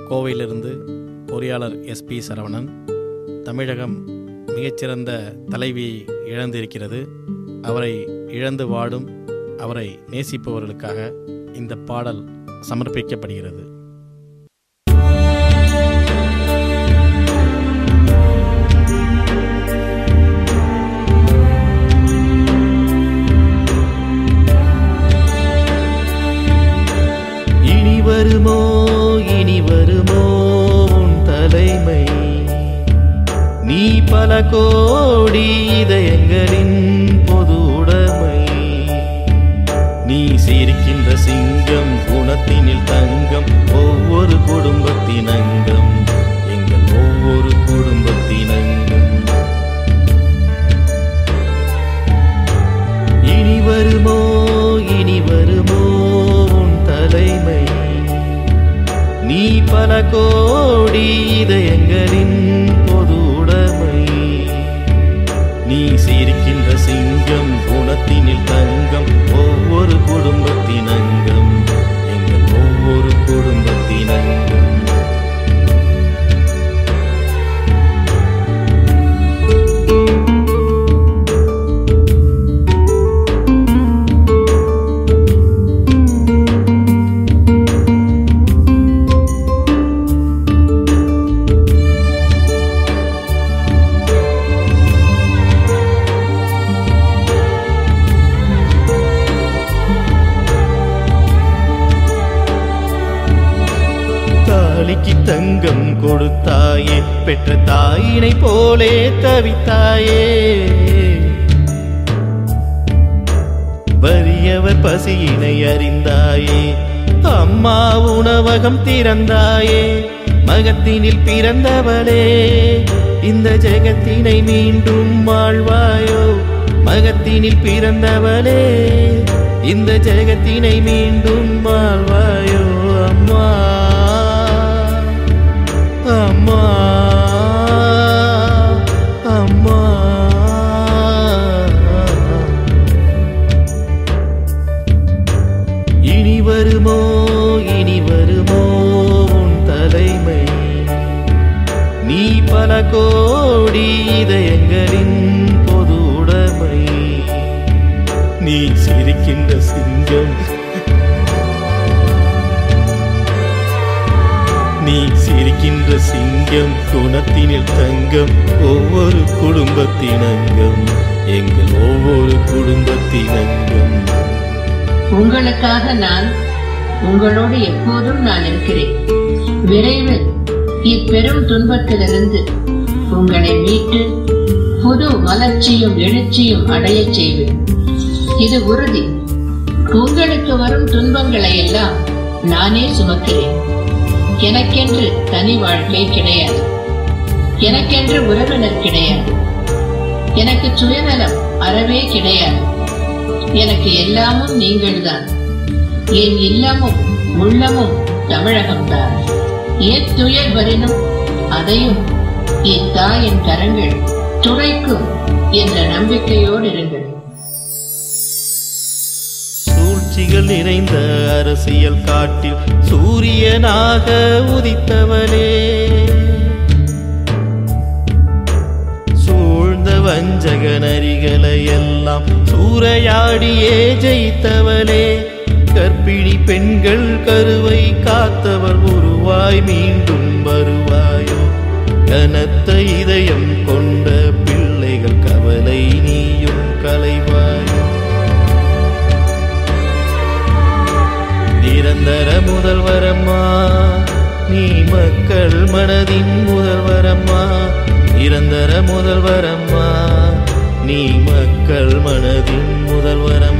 கோவையிலிருந்து பொறியாளர் எஸ்பி சரவணன் தமிழகம் மிகச்சிறந்த தலைவியை இழந்திருக்கிறது அவரை இழந்து வாடும் அவரை நேசிப்பவர்களுக்காக இந்த பாடல் சமர்ப்பிக்கப்படுகிறது இனி வருமோ இனி வருமோ உன் தலைமை நீ பல கோடி இதயங்களின் பொது உடைமை நீ சிரிக்கின்ற சிங்கம் குணத்தினில் தங்கம் ஒவ்வொரு குடும்பத்தின் அங்கம் எங்கள் ஒவ்வொரு குடும்பத்தின் அங்கம் இனி வருமோ இனி வருமோ உன் தலைமை நீ பல கோடி இதயங்களின் பொது உடைமை நீ சிரிக்கின்ற சிங்கம் குணத்தினில் தங்கம் ஒவ்வொரு குடும்பத்தின் அங்கம் எங்கள் ஒவ்வொரு குடும்பத்தின் அங்கம் தாலிக்கு தங்கம் கொடுத்தாயே பெற்ற தாயினை போலே தவித்தாயே வறியவர் பசியினை அறிந்தாயே அம்மா உணவகம் திறந்தாயே மகத்தினில் பிறந்தவளே இந்த ஜெகத்தினை மீண்டும் வாழ்வாயோ மகத்தினில் பிறந்தவளே இந்த ஜெகத்தினை மீண்டும் வாழ்வாயோ அம்மா அம்மா அம்மா இனி வருமோ இனி வருமோ உன் தலைமை நீ பல கோடி இதயங்களின் பொது உடைமை நீ சிரிக்கின்ற சிங்கம் நீ சிரிக்கின்ற சிங்கம் குணத்தினில் தங்கம் ஒவ்வொரு குடும்பத்தின் அங்கம் எங்கள் ஒவ்வொரு குடும்பத்தின் அங்கம் உங்களுக்காக நான் உங்களோடு எப்போதும் நான் இருக்கிறேன் விரைவில் இப்பெரும் துன்பத்திலிருந்து உங்களை மீட்டு புது மலர்ச்சியும் எழுச்சியும் அடையச் செய்வேன் இது உறுதி உங்களுக்கு வரும் துன்பங்களை எல்லாம் நானே சுமக்கிறேன் எனக்கென்று தனி வாழ்க்கை கிடையாது எனக்கென்று உறவினர் கிடையாது எனக்கு சுயநலம் அறவே கிடையாது எனக்கு எல்லாமும் நீங்கள்தான் என் இல்லமும் உள்ளமும் தமிழகம்தான் என் துயர் வரினும் அதையும் என் தாயின் கரங்கள் துடைக்கும் என்ற நம்பிக்கையோடு இருங்கள் சூழ்ச்சிகள் நிறைந்த அரசியல் காட்டில் சூரியனாக உதித்தவளே சூழ்ந்த வஞ்சக நரிகளை எல்லாம் சூறையாடியே ஜெயித்தவளே கர்ப்பிணி பெண்கள் கருவை காத்தவர் உருவாய் மீண்டும் வருவாயோ கனத்த இதயம் கொண்ட பிள்ளைகள் கவலை நீயும் கலைவாயோ நிரந்தர முதல்வரம்மா நீ மக்கள் மனதின் முதல்வரம்மா நிரந்தர முதல்வரம்மா நீ மக்கள் மனதின் முதல்வரம்மா